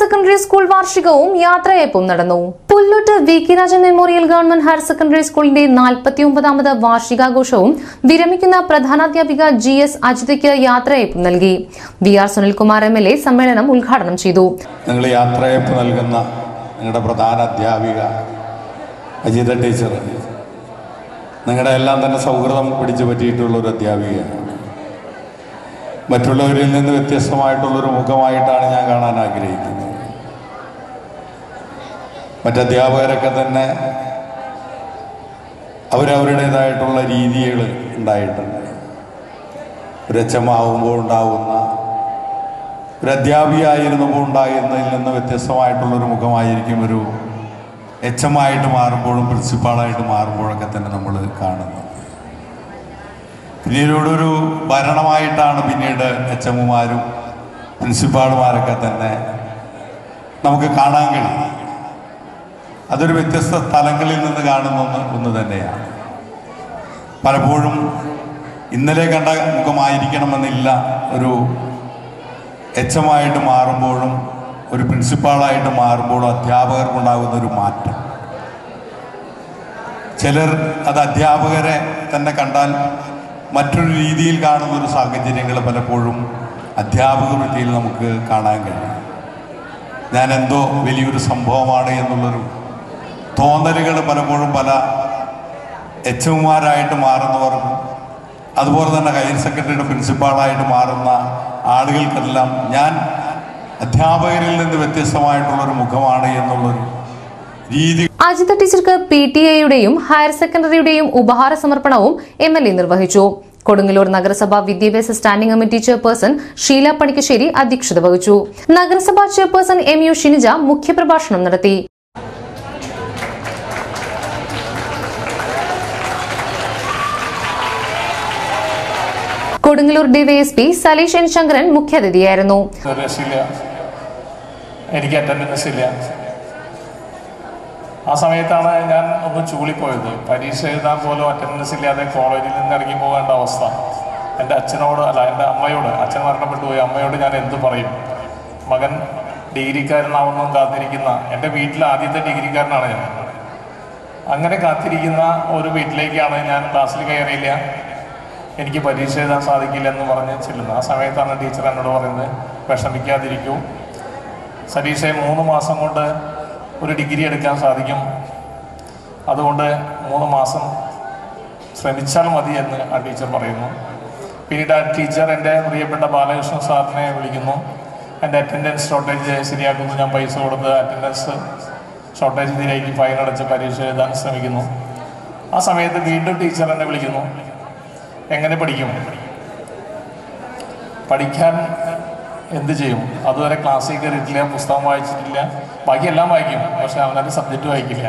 secondary school വാർഷികവും യാത്രയയപ്പും നടന്നു Pulloot V K Rajan memorial government higher secondary സ്കൂളിന്റെ നാൽപ്പത്തിയൊമ്പതാമത് വാർഷികാഘോഷവും വിരമിക്കുന്ന പ്രധാനാധ്യാപിക ജി എസ് അജിതയ്ക്ക് യാത്രയയപ്പും നൽകി V R Sunilkumar M L A സമ്മേളനം ഉദ്ഘാടനം ചെയ്തു നിങ്ങൾ യാത്രയപ്പ് നൽകുന്ന നിങ്ങളുടെ പ്രധാന അധ്യാപിക അജിത ടീച്ചർ നിങ്ങളുടെ എല്ലാം തന്നെ സൗഹൃദം പിടിച്ചു പറ്റിയിട്ടുള്ള ഒരു അധ്യാപികയാണ് മറ്റുള്ളവരിൽ നിന്ന് വ്യത്യസ്തമായിട്ടുള്ളൊരു മുഖമായിട്ടാണ് ഞാൻ കാണാൻ ആഗ്രഹിക്കുന്നത് മറ്റധ്യാപകരൊക്കെ തന്നെ അവരവരുടേതായിട്ടുള്ള രീതികൾ ഉണ്ടായിട്ടുണ്ട് ഒരു എച്ചമാവുമ്പോൾ ഉണ്ടാകുന്ന ഒരു അധ്യാപികയായിരുന്നപ്പോൾ ഉണ്ടായിരുന്നതിൽ നിന്ന് വ്യത്യസ്തമായിട്ടുള്ളൊരു മുഖമായിരിക്കും ഒരു എച്ച് എം ആയിട്ട് മാറുമ്പോഴും പ്രിൻസിപ്പാളായിട്ട് മാറുമ്പോഴൊക്കെ തന്നെ നമ്മൾ കാണുന്നത് പിന്നീട് ഒരു ഭരണമായിട്ടാണ് പിന്നീട് എച്ച് എമ്മുമാരും പ്രിൻസിപ്പാളുമാരൊക്കെ തന്നെ നമുക്ക് കാണാൻ കഴിയും അതൊരു വ്യത്യസ്ത തലങ്ങളിൽ നിന്ന് കാണുന്ന ഒന്ന് ഒന്ന് തന്നെയാണ് പലപ്പോഴും ഇന്നലെ കണ്ട മുഖമായിരിക്കണമെന്നില്ല ഒരു എച്ച് എം ആയിട്ട് മാറുമ്പോഴും ഒരു പ്രിൻസിപ്പാളായിട്ട് മാറുമ്പോഴും അധ്യാപകർക്കുണ്ടാകുന്ന ഒരു മാറ്റം ചിലർ അത് അധ്യാപകരെ തന്നെ കണ്ടാൽ മറ്റൊരു രീതിയിൽ കാണുന്ന ഒരു സാഹചര്യങ്ങൾ പലപ്പോഴും അധ്യാപക വൃത്തിയിൽ നമുക്ക് കാണാൻ കഴിയും ഞാൻ എന്തോ വലിയൊരു സംഭവമാണ് എന്നുള്ളൊരു തോന്നലുകൾ പലപ്പോഴും പല എച്ച് എമ്മാരായിട്ട് മാറുന്നവർക്കും അതുപോലെ തന്നെ ഹയർ സെക്കൻഡറിയുടെ പ്രിൻസിപ്പാളായിട്ട് മാറുന്ന ആളുകൾക്കെല്ലാം ഞാൻ അധ്യാപകരിൽ നിന്ന് വ്യത്യസ്തമായിട്ടുള്ളൊരു മുഖമാണ് എന്നുള്ളൊരു രീതി അജിത ടീച്ചർക്ക് പി ടി എയുടെയും ഹയർ സെക്കൻഡറിയുടെയും ഉപഹാര സമർപ്പണവും എം എൽ എ നിർവഹിച്ചു കൊടുങ്ങല്ലൂർ നഗരസഭ വിദ്യാഭ്യാസ standing committee chairperson Sheela Panikkassery അധ്യക്ഷത വഹിച്ചു നഗരസഭാ ചെയർപേഴ്സൺ എം യു ഷിനിജ മുഖ്യപ്രഭാഷണം നടത്തി കൊടുങ്ങല്ലൂർ ഡിവൈഎസ്പി സലീഷ് എൻ ശങ്കരൻ മുഖ്യാതിഥിയായിരുന്നു രക്ഷയില്ല എനിക്ക് അറ്റൻഡൻസ് ഇല്ല ആ സമയത്താണ് ഞാൻ ഒന്ന് ചൂളിപ്പോയത് പരീക്ഷ എഴുതാൻ പോലും അറ്റൻഡൻസ് ഇല്ലാതെ കോളേജിൽ നിന്ന് ഇറങ്ങി പോകേണ്ട അവസ്ഥ എൻ്റെ അച്ഛനോട് അല്ല എൻ്റെ അമ്മയോട് അച്ഛൻ മരണപ്പെട്ടു പോയി അമ്മയോട് ഞാൻ എന്ത് പറയും മകൻ ഡിഗ്രിക്കാരനാവുന്നു കാത്തിരിക്കുന്ന എൻ്റെ വീട്ടിലെ ആദ്യത്തെ ഡിഗ്രിക്കാരനാണ് ഞാൻ അങ്ങനെ കാത്തിരിക്കുന്ന ഒരു വീട്ടിലേക്കാണ് ഞാൻ ക്ലാസ്സിൽ കയറിയില്ല എനിക്ക് പരീക്ഷ എഴുതാൻ സാധിക്കില്ല എന്ന് പറഞ്ഞ് ചെല്ലുന്നത് ആ സമയത്താണ് ടീച്ചർ എന്നോട് പറയുന്നത് വിഷമിക്കാതിരിക്കൂ സതീഷെ മൂന്ന് മാസം കൊണ്ട് ഒരു ഡിഗ്രി എടുക്കാൻ സാധിക്കും അതുകൊണ്ട് മൂന്ന് മാസം ശ്രമിച്ചാൽ മതി എന്ന് ആ ടീച്ചർ പറയുന്നു പിന്നീട് ആ ടീച്ചർ എൻ്റെ പ്രിയപ്പെട്ട ബാലകൃഷ്ണൻ സാറിനെ വിളിക്കുന്നു എൻ്റെ അറ്റൻഡൻസ് ഷോർട്ടേജ് ശരിയാക്കുന്നു ഞാൻ പൈസ കൊടുത്ത് അറ്റൻഡൻസ് ഷോർട്ടേജ് ഇതിലേക്ക് ഫൈൻ അടച്ച് പരീക്ഷ എഴുതാൻ ശ്രമിക്കുന്നു ആ സമയത്ത് വീണ്ടും ടീച്ചർ എന്നെ വിളിക്കുന്നു എങ്ങനെ പഠിക്കും പഠിക്കാൻ എന്ത് ചെയ്യും അതുവരെ ക്ലാസ്സിൽ കയറിയിട്ടില്ല പുസ്തകം വായിച്ചിട്ടില്ല ബാക്കി എല്ലാം വായിക്കും പക്ഷെ അവനൊരു സബ്ജക്റ്റ് വായിക്കില്ല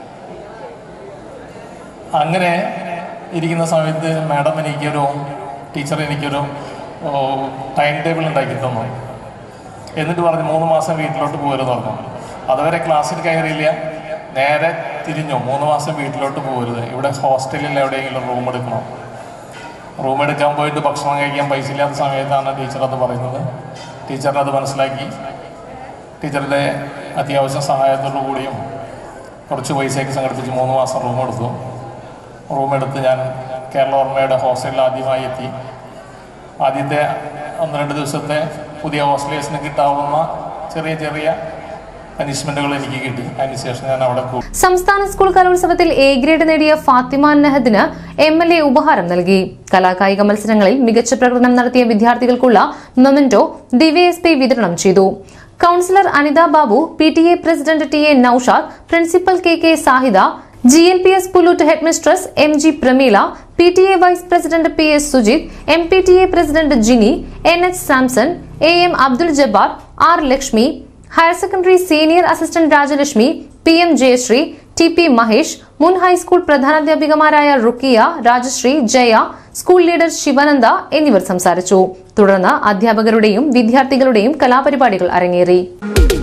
അങ്ങനെ ഇരിക്കുന്ന സമയത്ത് മാഡം എനിക്കൊരു ടീച്ചർ എനിക്കൊരു ടൈം ടേബിൾ ഉണ്ടാക്കി തന്നു എന്നിട്ട് പറഞ്ഞു മൂന്ന് മാസം വീട്ടിലോട്ട് പോരുമെന്ന് പറഞ്ഞു അതുവരെ ക്ലാസ്സിൽ കയറിയില്ല നേരെ തിരിഞ്ഞു മൂന്ന് മാസം വീട്ടിലോട്ട് പോകരുത് ഇവിടെ ഹോസ്റ്റലിൽ എവിടെയെങ്കിലും റൂം എടുക്കണം റൂം എടുക്കാൻ പോയിട്ട് ഭക്ഷണം കഴിക്കാൻ പൈസ ഇല്ലാത്ത സമയത്താണ് ടീച്ചർ അത് പറയുന്നത് ടീച്ചറിന് അത് മനസ്സിലാക്കി ടീച്ചറുടെ അത്യാവശ്യം സഹായത്തോടു കൂടിയും കുറച്ച് പൈസയൊക്കെ സംഘടിപ്പിച്ച് മൂന്ന് മാസം റൂം എടുത്തു റൂം എടുത്ത് ഞാൻ കേരള ഓർമ്മയുടെ ഹോസ്റ്റലിൽ ആദ്യമായി എത്തി ആദ്യത്തെ ഒന്ന് രണ്ട് ദിവസത്തെ പുതിയ ഹോസ്റ്റലേഴ്സിന് കിട്ടാവുന്ന ചെറിയ ചെറിയ പനിഷ്മെൻറ്റുകൾ എനിക്ക് കിട്ടി അതിനുശേഷം ഞാൻ അവിടെ കൂടി സംസ്ഥാന സ്കൂൾ കലോത്സവത്തിൽ എ ഗ്രേഡ് നേടിയ ഫാത്തിമ നഹദിന് എം എൽ എ ഉപഹാരം നൽകി കലാകായിക മത്സരങ്ങളിൽ മികച്ച പ്രകടനം നടത്തിയ വിദ്യാർത്ഥികൾക്കുള്ള മൊമെന്റോ ഡിവൈഎസ്പി വിതരണം ചെയ്തു councillor Anitha Babu P T A president T A Naushad principal K K Sahida G L P S Pullut head mistress M G Prameela P T A vice president P S Sujith M P T A president Jini N H Samson A M Abdul Jabbar R Lakshmi higher secondary senior assistant Rajalakshmi P M Jayasree T P Mahesh മുൻ high school പ്രധാനാധ്യാപികമാരായ Rukkiya Rajasree Jaya school leader Sivananda എന്നിവർ സംസാരിച്ചു തുടർന്ന് അധ്യാപകരുടെയും വിദ്യാർത്ഥികളുടെയും കലാപരിപാടികൾ അരങ്ങേറി